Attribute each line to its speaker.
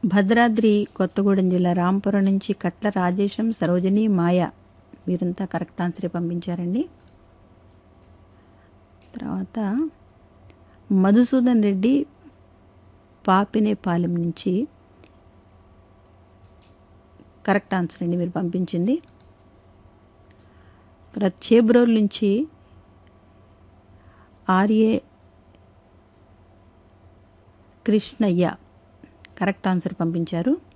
Speaker 1: భద్రాద్రి కొత్తగూడెం జిల్లా రాంపురం నుంచి కట్ల రాజేశం సరోజిని మాయ మీరంతా కరెక్ట్ ఆన్సరే పంపించారండి తర్వాత మధుసూదన్ రెడ్డి పాపినేపాలెం నుంచి కరెక్ట్ ఆన్సర్ అండి మీరు పంపించింది తర్వాత చేబ్రోల్ నుంచి ఆర్ఏ కృష్ణయ్య కరెక్ట్ ఆన్సర్ పంపించారు